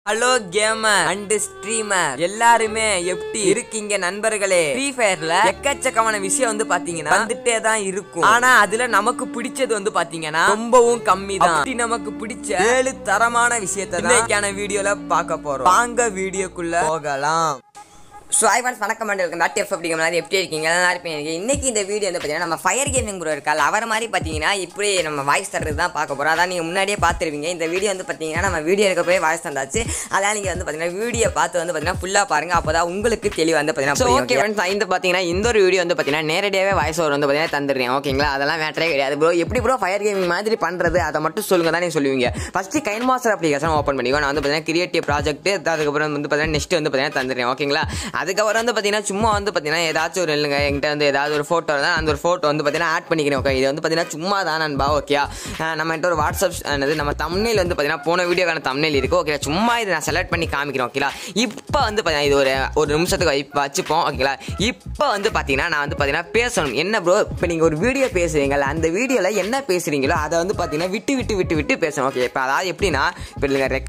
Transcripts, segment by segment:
Hello gamer and streamer எல்லாருமே எப்படி இருக்கீங்க நண்பர்களே ஃப்ரீ ஃபயர்ல எக்கச்சக்கமான விஷயம் வந்து பாத்தீங்கன்னா வந்துட்டே தான் இருக்கும் ஆனா அதுல நமக்கு பிடிச்சது வந்து பாத்தீங்கன்னா ரொம்பவும் கம்மி தான் அப்படி நமக்கு பிடிச்ச ஏழு தரமான விஷயத்தை இன்னைக்கான வீடியோல பார்க்க போறோம் வாங்க வீடியோக்குள்ள போகலாம் ஸோ ஐ வான்ஸ் வணக்கம் அண்ட் வெல்கம் பேக் எஃப் அப்படிங்கிற மாதிரி எப்படி இருக்கீங்க நல்லா இருப்பீங்க இன்னைக்கு இந்த வீடியோ வந்து பார்த்தீங்கன்னா நம்ம ஃபயர் கேமிங் ப்ரோ இருக்கால் அவர் மாதிரி பார்த்தீங்கன்னா இப்படி நம்ம வாய்ஸ் தர்றது தான் பார்க்க போகிறோம் அதான் நீங்கள் முன்னாடியே பார்த்துருவீங்க இந்த வீடியோ வந்து பார்த்தீங்கன்னா நம்ம வீடியோ இருக்க போய் வாய்ஸ் தந்தாச்சு அதான் நீங்கள் வந்து பார்த்தீங்கன்னா வீடியோ பார்த்து வந்து பார்த்தீங்கன்னா ஃபுல்லாக பாருங்க அப்போ தான் உங்களுக்கு தெளிவு வந்து ஸோ பார்த்தீங்கன்னா ஓகே ஃப்ரெண்ட்ஸ் இந்த பார்த்தீங்கன்னா இந்த ஒரு வீடியோ வந்து பார்த்தீங்கன்னா நேரடியாகவே வாய்ஸ் ஓவர் வந்து பார்த்தீங்கன்னா தந்துடுறேன் ஓகேங்களா அதெல்லாம் மேட்டரே கிடையாது ப்ரோ எப்படி ப்ரோ ஃபயர் கேமிங் மாதிரி பண்ணுறது அதை மட்டும் சொல்லுங்க தான் நீங்க சொல்லுவீங்க first KineMaster application open பண்ணிக்கோ நான் வந்து பார்த்தீங்கன்னா கிரியேட்டிவ் ப்ராஜெக்ட் அதுக்கப்புறம் வந்து பார்த்தீங்கன்னா நெக்ஸ்ட் வந்து பார்த்தீங்கன்னா தந்துடுறேன் ஓகேங்களா அதுக்கப்புறம் வந்து பார்த்தீங்கன்னா சும்மா வந்து பார்த்தீங்கன்னா ஏதாச்சும் ஒரு இல்லைங்க என்கிட்ட வந்து ஏதாவது ஒரு ஃபோட்டோ இருந்தால் அந்த ஒரு ஃபோட்டோ வந்து பார்த்தீங்கன்னா ஆட் பண்ணிக்கிறேன் ஓகே இது வந்து பார்த்தீங்கன்னா சும்மா தான் நண்பா ஓகே நம்ம கிட்ட ஒரு வாட்ஸ்அப் என்னது நம்ம தமிழில் வந்து பார்த்தீங்கன்னா போன வீடியோக்கான தமிழில் இருக்கு ஓகே சும்மா இதை நான் செலக்ட் பண்ணி காமிக்கிறேன் ஓகேங்களா இப்போ வந்து பார்த்தீங்கன்னா இது ஒரு ஒரு நிமிஷத்துக்கு இப்போ வச்சுப்போம் ஓகேங்களா இப்போ வந்து பார்த்தீங்கன்னா நான் வந்து பார்த்தீங்கன்னா பேசணும் என்ன ப்ரோ இப்போ நீங்கள் ஒரு வீடியோ பேசுறீங்களா அந்த வீடியோவில் என்ன பேசுறீங்களோ அதை வந்து பார்த்தீங்கன்னா விட்டு விட்டு விட்டு விட்டு பேசணும் ஓகே இப்போ அதாவது எப்படின்னா இப்போ இல்லைங்க ரெக்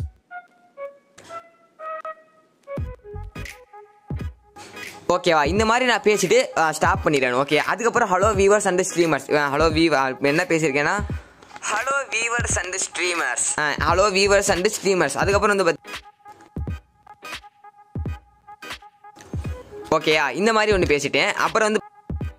ஓகேவா இந்த மாதிரி நான் பேசிட்டு ஸ்டாப் பண்ணிடுறேன் ஓகே அதுக்கப்புறம் hello viewers and streamers hello we என்ன பேசியிருக்கேனா hello viewers and streamers hello viewers and streamers அதுக்கப்புறம் வந்து பாத்தி- ஓகேயா இந்த மாதிரி ஒன்று பேசிட்டேன் அப்புறம் வந்து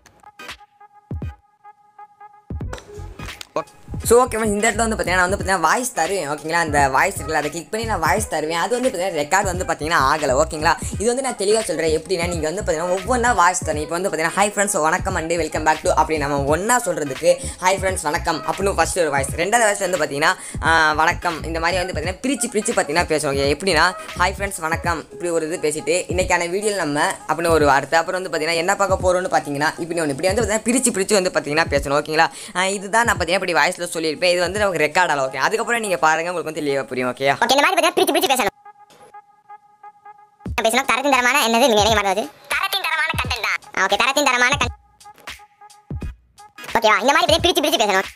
ஸோ ஓகே இந்த இடத்துல வந்து பார்த்தீங்கன்னா நான் வந்து பார்த்தீங்கன்னா வாய்ஸ் தருவேன் ஓகேங்களா அந்த வாய்ஸ் இருக்குல்ல அதை கிளிக் பண்ணி நான் வாய்ஸ் தருவேன் அது வந்து பார்த்தீங்கன்னா ரெக்கார்ட் வந்து பார்த்தீங்கன்னா ஆகலை ஓகேங்களா இது வந்து நான் தெளிவாக சொல்கிறேன் எப்படின்னா நீங்கள் வந்து பார்த்தீங்கன்னா ஒவ்வொன்றா வாய்ஸ் தரணும் இப்போ வந்து பார்த்தீங்கன்னா ஹை ஃப்ரெண்ட்ஸ் வணக்கம் அண்டு வெல்கம் பேக் டு அப்படி நம்ம ஒன்றா சொல்கிறதுக்கு ஹை ஃப்ரெண்ட்ஸ் வணக்கம் அப்படின்னு ஃபஸ்ட்டு ஒரு வாய்ஸ் ரெண்டாவது வாய்ஸ் வந்து பார்த்தீங்கன்னா ஆஹ், வணக்கம் இந்த மாதிரி வந்து பார்த்தீங்கன்னா பிரித்து பிரித்து பார்த்தீங்கன்னா பேசுவோம் Okay, எப்படின்னா ஹை ஃப்ரெண்ட்ஸ் வணக்கம் இப்படி ஒரு இது பேசிட்டு இன்னைக்கான வீடியோவில் நம்ம அப்படின்னு ஒரு வார்த்தை அப்புறம் வந்து பார்த்தீங்கன்னா என்ன பார்க்க போகிறோம்னு பார்த்தீங்கன்னா இப்படி ஒன்று இப்படி வந்து பார்த்தீங்கன்னா பிரித்து பிரித்து வந்து பார்த்தீங்கன்னா பேசணும் ஓகேங்களா ஆஹ், இதுதான் நான் பார்த்தீங்கன்னா இப்படி வாய்ஸில் சொல்லியிருப்பேன் இது வந்து நமக்கு ரெக்கார்ட் ஆகலாம் ஓகே அதுக்கப்புறம் நீங்கள் பாருங்கள் உங்களுக்கு வந்து தெளிவாக புரியும் ஓகே ஓகே இந்த மாதிரி பார்த்தீங்கன்னா பிரிச்சு பிரிச்சு பேசணும் பேசணும் தரத்தின் தரமான என்னது நீங்க நினைக்க மாட்டது தரத்தின் தரமான கண்டென்ட் தான் ஓகே தரத்தின் தரமான கண்டென்ட் ஓகேவா இந்த மாதிரி பார்த்தீங்கன்னா பிரிச்சு பிரிச்சு பேசணும்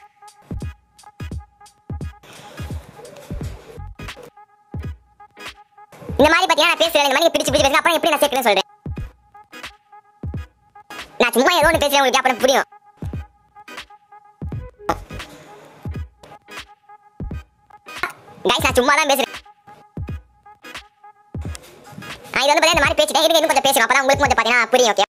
இந்த மாதிரி பார்த்தீங்கன்னா நான் பேசுறேன் இந்த மாதிரி பிரிச்சு பிரிச்சு பேசுறேன் அப்புறம் எப்படி நான் சேர்க்கிறேன்னு சொல்றேன் நான் சும்மா ஏதோ ஒன்று பேசுறேன் உங்களுக்கு அப்புறம் புரியும் கைஸ் நான் சும்மா தான் பேசுறேன் நான் இது வந்து பார்த்தீங்கன்னா இந்த மாதிரி பேசிட்டேன் இதுக்கு இன்னும் கொஞ்சம் பேசணும் அப்பதான் உங்களுக்கு கொஞ்சம் பார்த்தீங்கன்னா புரியும் ஓகே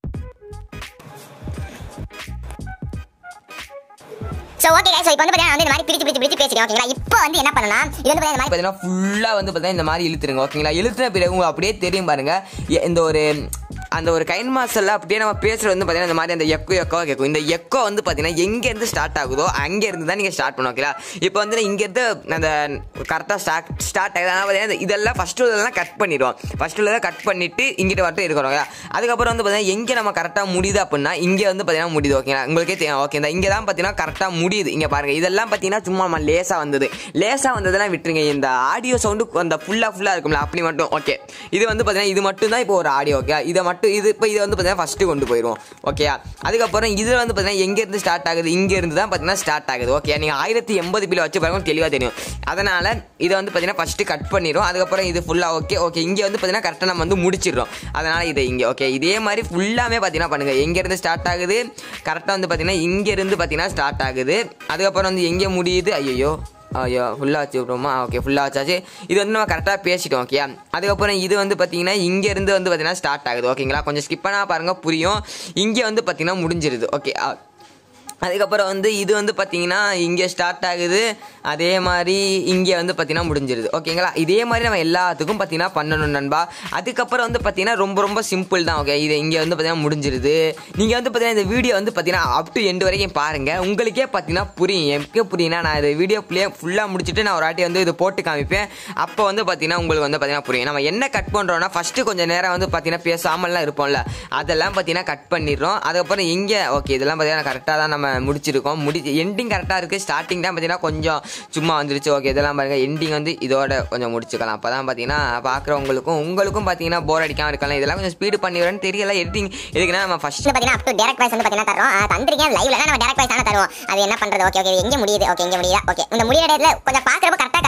ஸோ ஓகே கைஸ் இப்போ வந்து பார்த்தீங்கன்னா நான் வந்து இந்த மாதிரி பிரிச்சு பிரிச்சு பிரிச்சு பேசுறேன் ஓகேங்களா இப்போ வந்து என்ன பண்ணலாம் இது வந்து பார்த்தீங்கன்னா இந்த மாதிரி பார்த்தீங்கன்னா ஃபுல்லாக வந்து பார்த்தீங்கன்னா இந்த மாதிரி இழுத்துருங்க ஓகேங்களா இழுத்துன பிறகு உங்களுக்கு அப்படியே தெரியும் பாருங்க எ- இந்த ஒரு அந்த ஒரு கைன் மாசல்ல அப்படியே நம்ம பேசுறது வந்து பார்த்தீங்கன்னா இந்த மாதிரி அந்த எக்கோ எக்கோ கேட்கும் இந்த எக்கோ வந்து பார்த்தீங்கன்னா எங்கேருந்து ஸ்டார்ட் ஆகுதோ அங்கேருந்து தான் நீங்கள் ஸ்டார்ட் பண்ணுவோம் ஓகேங்களா இப்போ வந்து இங்கேருந்து அந்த கரெக்டாக ஸ்டார்ட் ஸ்டார்ட் ஆகுது ஆனால் பார்த்தீங்கன்னா இதெல்லாம் ஃபஸ்ட்டு இதெல்லாம் கட் பண்ணிடுவோம் ஃபஸ்ட்டு உள்ளதை கட் பண்ணிட்டு இங்கிட்ட மட்டும் இருக்கிறோம் ஓகேங்களா அதுக்கப்புறம் வந்து பார்த்தீங்கன்னா எங்கே நம்ம கரெக்டாக முடியுது அப்படின்னா இங்கே வந்து பார்த்தீங்கன்னா முடியுது ஓகேங்களா உங்களுக்கே தெரியும் ஓகே இந்த இங்கே தான் பார்த்தீங்கன்னா கரெக்டாக முடியுது இங்கே பாருங்க இதெல்லாம் பார்த்தீங்கன்னா சும்மா நம்ம லேசாக வந்தது லேசாக வந்ததெல்லாம் விட்டுருங்க இந்த ஆடியோ சவுண்டு அந்த ஃபுல்லாக ஃபுல்லாக இருக்கும்ல அப்படி மட்டும் ஓகே இது வந்து பார்த்தீங்கன்னா இது மட்டும் தான் இப்போ ஒரு ஆடியோ ஓகே இதை மட்டும் இது இப்போ இதை வந்து பார்த்தீங்கன்னா ஃபஸ்ட்டு கொண்டு போயிடுவோம் ஓகே அதுக்கப்புறம் இது வந்து பார்த்தீங்கன்னா எங்கேருந்து ஸ்டார்ட் ஆகுது இங்கேருந்து தான் பார்த்தீங்கன்னா ஸ்டார்ட் ஆகுது ஓகே நீங்கள் ஆயிரத்தி எண்பது பில் வச்சு பாருங்க தெளிவாக தெரியும் அதனால் இதை வந்து பார்த்தீங்கன்னா ஃபஸ்ட்டு கட் பண்ணிடும் அதுக்கப்புறம் இது ஃபுல்லாக ஓகே ஓகே இங்கே வந்து பார்த்தீங்கன்னா கரெக்டாக நம்ம வந்து முடிச்சிடுறோம் அதனால் இதை இங்கே ஓகே இதே மாதிரி ஃபுல்லாமே பார்த்தீங்கன்னா பண்ணுங்கள் எங்கேருந்து ஸ்டார்ட் ஆகுது கரெக்டாக வந்து பார்த்தீங்கன்னா இங்கேருந்து பார்த்தீங்கன்னா ஸ்டார்ட் ஆகுது அதுக்கப்புறம் வந்து எங்கே முடியுது ஐயோ ஐயோ ஃபுல்லாக வச்சு விட்ருவோமா ஓகே ஃபுல்லாக வச்சாச்சு இது வந்து நம்ம கரெக்டாக பேசிட்டோம் ஓகே அதுக்கப்புறம் இது வந்து பார்த்தீங்கன்னா இங்கேருந்து வந்து பார்த்தீங்கன்னா ஸ்டார்ட் ஆகுது ஓகேங்களா கொஞ்சம் ஸ்கிப் பண்ணால் பாருங்கள் புரியும் இங்கே வந்து பார்த்தீங்கன்னா முடிஞ்சிருது ஓகே அதுக்கப்புறம் வந்து இது வந்து பார்த்தீங்கன்னா இங்கே ஸ்டார்ட் ஆகுது அதே மாதிரி இங்கே வந்து பார்த்தீங்கன்னா முடிஞ்சிருது ஓகேங்களா இதே மாதிரி நம்ம எல்லாத்துக்கும் பார்த்தீங்கன்னா பண்ணணும் நண்பா அதுக்கப்புறம் வந்து பார்த்தீங்கன்னா ரொம்ப ரொம்ப சிம்பிள் தான் ஓகே இது இங்கே வந்து பார்த்தீங்கன்னா முடிஞ்சிருது நீங்கள் வந்து பார்த்தீங்கன்னா இந்த வீடியோ வந்து பார்த்தீங்கன்னா அப் டு எண்டு வரைக்கும் பாருங்கள் உங்களுக்கே பார்த்தீங்கன்னா புரியும் எப்போ புரியும்னா நான் இந்த வீடியோ பிளே ஃபுல்லாக முடிச்சுட்டு நான் ஒரு வாட்டி வந்து இது போட்டு காமிப்பேன் அப்போ வந்து பார்த்தீங்கன்னா உங்களுக்கு வந்து பார்த்தீங்கன்னா புரியும் நம்ம என்ன கட் பண்ணுறோம்னா ஃபஸ்ட்டு கொஞ்சம் நேரம் வந்து பார்த்தீங்கன்னா பேசாமலாம் இருப்போம்ல அதெல்லாம் பார்த்தீங்கன்னா கட் பண்ணிடுறோம் அதுக்கப்புறம் எங்கே ஓகே இதெல்லாம் பார்த்தீங்கன்னா கரெக்டாக தான் நம்ம முடிச்சிருக்கோம் முடி எண்டிங் கரெக்டாக இருக்குது ஸ்டார்டிங் தான் பார்த்தீங்கன்னா கொஞ்சம் சும்மா வந்துருச்சு ஓகே இதெல்லாம் பாருங்கள் எண்டிங் வந்து இதோட கொஞ்சம் முடிச்சுக்கலாம் அப்போ தான் பார்த்தீங்கன்னா பார்க்குறவங்களுக்கும் உங்களுக்கும் பார்த்தீங்கன்னா போர் அடிக்காமல் இருக்கலாம் இதெல்லாம் கொஞ்சம் ஸ்பீடு பண்ணிடுறேன்னு தெரியல எடிட்டிங் இதுக்குன்னா நம்ம ஃபஸ்ட் வந்து பார்த்தீங்கன்னா அப் டு டேரக்ட் வாய்ஸ் வந்து பார்த்தீங்கன்னா தரோம் ஆ, தந்திருக்கேன் லைவ்ல நம்ம டேரக்ட் வாய்ஸ் தானே தருவோம் அது என்ன பண்றது ஓகே ஓகே எங்க முடியுது ஓகே எங்க முடியுதா ஓகே இந்த முடிய இடத்துல கொஞ்சம் பார்க்கறப்ப கரெக்டாக கட்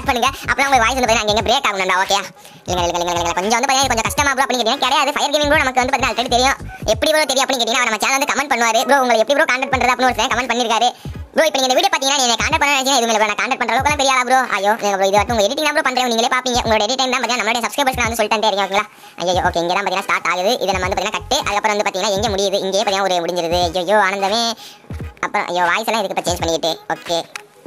ஸ்டார்ட் பண்ணுங்க அப்புறம் உங்க வாய்ஸ் வந்து பார்த்தீங்கன்னா அங்கே பிரேக் ஆகும் நண்பா ஓகே இல்லைங்க இல்லைங்க இல்லைங்க இல்லைங்க கொஞ்சம் வந்து பார்த்தீங்கன்னா கொஞ்சம் கஷ்டமா ப்ரோ அப்படின்னு கேட்டீங்கன்னா கிடையாது ஃபயர் கேமிங் ப்ரோ நமக்கு வந்து பார்த்தீங்கன்னா already தெரியும் எப்படி ப்ரோ தெரியும் அப்படின்னு கேட்டீங்கன்னா அவர் நம்ம சேனல் வந்து கமெண்ட் பண்ணுவாரு ப்ரோ உங்களை எப்படி ப்ரோ கான்டாக்ட் பண்றது அப்படின்னு ஒரு கமெண்ட் பண்ணிருக்காரு ப்ரோ இப்போ நீங்க இந்த வீடியோ பாத்தீங்கன்னா நீங்க கான்டாக்ட் பண்ண நினைச்சீங்கன்னா இது நான் கான்டாக்ட் பண்ற அளவுக்கு பெரிய ஆளா ப்ரோ ஐயோ நீங்க ப்ரோ இது வந்து உங்க எடிட்டிங் ப்ரோ பண்றேன் நீங்களே பாப்பீங்க உங்களோட எடிட் டைம் தான் பார்த்தீங்கன்னா நம்மளுடைய சப்ஸ்கிரைபர்ஸ் வந்து சொல்லிட்டே இருக்கீங்க ஓகேங்களா ஐயோ ஓகே இங்க தான் பார்த்தீங்கன்னா ஸ்டார்ட் ஆகுது இது நம்ம வந்து பார்த்தீங்கன்னா கட்டு அதுக்கப்புறம் வந்து பார்த்தீங்கன்னா எங்க முடியுது இங்கே பார்த்தீங்கன்னா ஒரு முடிஞ்சிருது ஐயோ ஆனந்தமே அப்புறம் ஐயோ வாய்ஸ் எல்லாம் இதுக்கு இப்போ சேஞ்ச் பண்ணிக்கிட்டு ஓகே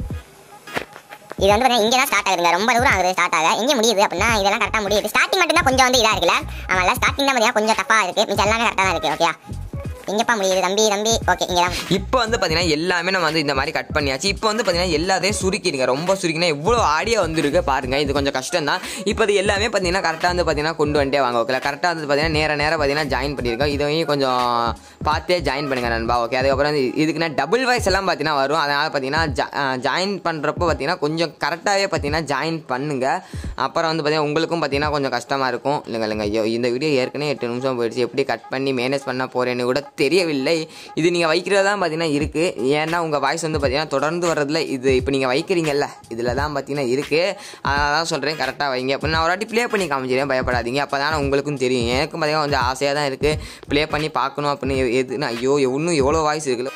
இது வந்து பார்த்தீங்கன்னா இங்கே தான் ஸ்டார்ட் ஆகுதுங்க ரொம்ப தூரம் ஆகுது ஸ்டார்ட் ஆக எங்கே முடியுது அப்படின்னா இதெல்லாம் கரெக்டாக முடியுது ஸ்டார்டிங் மட்டும் தான் கொஞ்சம் வந்து இதாக இருக்குல்ல ஆமாம்ல ஸ்டார்டிங் தான் பார்த்தீங்கன்னா கொஞ்சம் டஃபாக இருக்குது மிச்சம் எல்லாமே கரெக்டாக தான் இருக்குது ஓகே எங்கப்பா முடியுது தம்பி தம்பி ஓகே இங்கே தான் இப்போ வந்து பார்த்தீங்கன்னா எல்லாமே நம்ம வந்து இந்த மாதிரி கட் பண்ணியாச்சு இப்போ வந்து பார்த்தீங்கன்னா எல்லாத்தையும் சுருக்கிடுங்க ரொம்ப சுருக்கினா எவ்வளோ ஆடியோ வந்துருக்கு பாருங்க இது கொஞ்சம் கஷ்டம் தான் இப்போ இது எல்லாமே பார்த்தீங்கன்னா கரெக்டாக வந்து பார்த்தீங்கன்னா கொண்டு வந்துட்டே வாங்க ஓகே கரெக்டாக வந்து பார்த்தீங்கன்னா நேர நேரம் பார்த்தீங்கன்னா ஜாயின் பண்ணியிருக்கோம் இதையும் கொஞ்சம் பார்த்தே ஜாயின் பண்ணுங்க நண்பா ஓகே அதுக்கப்புறம் வந்து இதுக்குன்னா டபுள் வாய்ஸ் எல்லாம் பார்த்தீங்கன்னா வரும் அதனால் பார்த்தீங்கன்னா ஜாயின் பண்ணுறப்போ பார்த்தீங்கன்னா கொஞ்சம் கரெக்டாகவே பார்த்தீங்கன்னா ஜாயின் பண்ணுங்க அப்புறம் வந்து பார்த்தீங்கன்னா உங்களுக்கும் பார்த்தீங்கன்னா கொஞ்சம் கஷ்டமாக இருக்கும் இல்லைங்க இல்லைங்க ஐயோ இந்த வீடியோ ஏற்கனவே எட்டு நிமிஷம் போயிடுச்சு எப்படி கட் பண்ணி மேனேஜ் பண்ண போகிறேன்னு கூட தெரியவில்லை இது நீங்கள் வைக்கிறது தான் பார்த்தீங்கன்னா இருக்குது ஏன்னா உங்கள் வாய்ஸ் வந்து பார்த்தீங்கன்னா தொடர்ந்து வர்றதுல இது இப்போ நீங்கள் வைக்கிறீங்கல்ல இதில் தான் பார்த்தீங்கன்னா இருக்குது அதனால தான் சொல்கிறேன் கரெக்டாக வைங்க அப்போ நான் ஒரு வாட்டி ப்ளே பண்ணி காமிச்சிடுறேன் பயப்படாதீங்க அப்போ தானே உங்களுக்கும் தெரியும் எனக்கும் பார்த்தீங்கன்னா கொஞ்சம் ஆசையாக தான் இருக்குது ப்ளே பண்ணி பார்க்கணும் அப்படின்னு எதுனா ஐயோ இன்னும் எவ்வளோ வாய்ஸ் இருக்குல்ல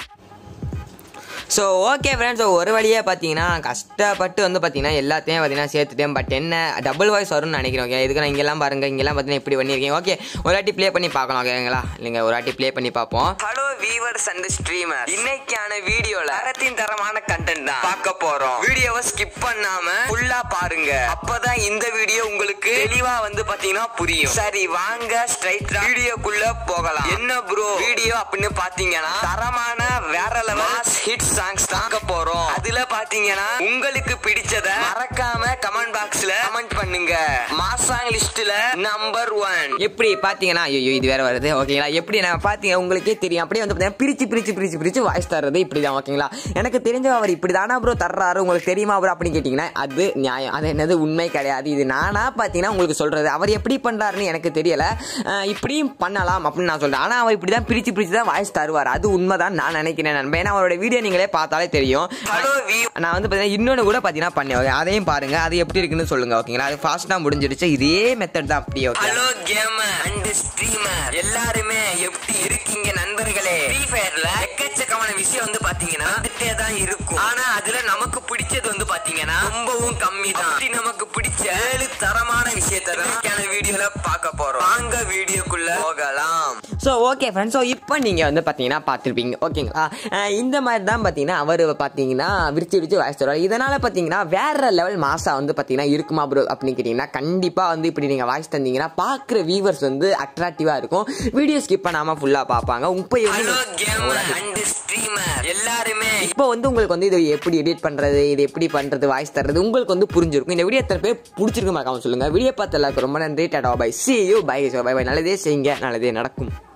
ஸோ ஓகே ஃப்ரெண்ட்ஸ் ஒரு வழியாக பார்த்தீங்கன்னா கஷ்டப்பட்டு வந்து பார்த்தீங்கன்னா எல்லாத்தையும் பார்த்தீங்கன்னா சேர்த்துட்டேன் பட் என்ன டபுள் வாய்ஸ் வரும்னு நினைக்கிறேன் ஓகே இதுக்கு நான் இங்கெல்லாம் பாருங்க இங்கெல்லாம் பார்த்தீங்கன்னா இப்படி பண்ணியிருக்கீங்க ஓகே ஒரு வாட்டி ப்ளே பண்ணி பார்க்கலாம் ஓகேங்களா இல்லைங்க ஒரு வாட்டி ப்ளே பண்ணி பார்ப்போம் ஹலோ வீவர்ஸ் அண்ட் ஸ்ட்ரீமர் இன்னைக்கான வீடியோல தரத்தின் தரமான கண்டென்ட் தான் பார்க்க போறோம் வீடியோவை ஸ்கிப் பண்ணாம ஃபுல்லா பாருங்க அப்பதான் இந்த வீடியோ உங்களுக்கு தெளிவா வந்து பாத்தீங்கன்னா புரியும் சரி வாங்க ஸ்ட்ரைட்டா வீடியோக்குள்ள போகலாம் என்ன ப்ரோ வீடியோ அப்படின்னு பாத்தீங்கன்னா தரமான வேற லெவல் ஹிட் சாங்ஸ் தாக்க போறோம் அதுல பாத்தீங்கன்னா உங்களுக்கு பிடிச்சத மறக்காம கமெண்ட் பாக்ஸ்ல கமெண்ட் பண்ணுங்க மாசாங் லிஸ்ட்ல நம்பர் ஒன் எப்படி பாத்தீங்கன்னா ஐயோ இது வேற வருது ஓகேங்களா எப்படி நான் பாத்தீங்க உங்களுக்கே தெரியும் அப்படியே வந்து பாத்தீங்கன்னா பிரிச்சு பிரிச்சு பிரிச்சு பிரிச்சு வாய்ஸ் தர்றது இப்படிதான் ஓகேங்களா எனக்கு தெரிஞ்ச அவர் இப்படி தானா ப்ரோ தர்றாரு உங்களுக்கு தெரியுமா ப்ரோ அப்படின்னு கேட்டீங்கன்னா அது நியாயம் அது என்னது உண்மை கிடையாது இது நானா பாத்தீங்கன்னா உங்களுக்கு சொல்றது அவர் எப்படி பண்றாருன்னு எனக்கு தெரியல அஹ் இப்படியும் பண்ணலாம் அப்படின்னு நான் சொல்றேன் ஆனா அவர் இப்படி தான் பிரிச்சு பிரிச்சு தான் வாய்ஸ் தருவார் அது உண்மைதான் நான் நினைக்கிறேன் நண்பன் ஏன்னா அவரோட வீடியோ நீங்களே பார்த்தாலே தெரியும் நான் வந்து பார்த்தீங்கன்னா இன்னொன்று கூட பார்த்தீங்கன்னா பண்ணேன் okay? அதையும் பாருங்க அது எப்படி இருக்குன்னு சொல்லுங்க ஓகேங்களா அது ஃபாஸ்ட்டாக முடிஞ்சிடுச்சு இதே மெத்தட் தான் அப்படியே okay hello gamer and streamer எல்லாருமே எப்படி இருக்கீங்க நண்பர்களே ஃப்ரீ ஃபயர்ல எக்கச்சக்கமான விஷயம் வந்து பாத்தீங்கன்னா வந்துட்டே தான் இருக்கும் ஆனா அதுல நமக்கு பிடிச்சது வந்து பாத்தீங்கன்னா ரொம்பவும் கம்மி தான் அப்படி நமக்கு பிடிச்ச ஏழு தரமான விஷயத்தை தான் இன்னைக்கான வீடியோல பார்க்க போறோம் வாங்க வீடியோக்குள்ள போகலாம் ஸோ ஓகே ஃப்ரெண்ட்ஸ் ஸோ இப்போ நீங்கள் வந்து பார்த்தீங்கன்னா பார்த்துருப்பீங்க ஓகேங்களா அஹ் இந்த மாதிரி தான் பார்த்தீங்கன்னா அவர் பார்த்தீங்கன்னா விரிச்சு விரிச்சு வாய்ஸ் தருவார் இதனால் பார்த்தீங்கன்னா வேற லெவல் மாசா வந்து பார்த்தீங்கன்னா இருக்குமா ப்ரோ அப்படின்னு கேட்டிங்கன்னா கண்டிப்பாக வந்து இப்படி நீங்கள் வாய்ஸ் தந்தீங்கன்னா பார்க்குற வியூவர்ஸ் வந்து அட்ராக்டிவாக இருக்கும் வீடியோ ஸ்கிப் பண்ணாமல் ஃபுல்லாக பார்ப்பாங்க இப்போ ஹலோ கேமர் அண்ட் ஸ்ட்ரீமர் எல்லாருமே இப்போ வந்து உங்களுக்கு வந்து இது எப்படி எடிட் பண்ணுறது இது எப்படி பண்ணுறது வாய்ஸ் தர்றது உங்களுக்கு வந்து புரிஞ்சிருக்கும் இந்த வீடியோ எத்தனை பேர் பிடிச்சிருக்கு மறக்காம சொல்லுங்கள் வீடியோ பார்த்த எல்லாருக்கும் ரொம்ப நன்றி tata bye see you bye bye bye நல்லதே செய்யுங்க நல்லதே நடக்கும்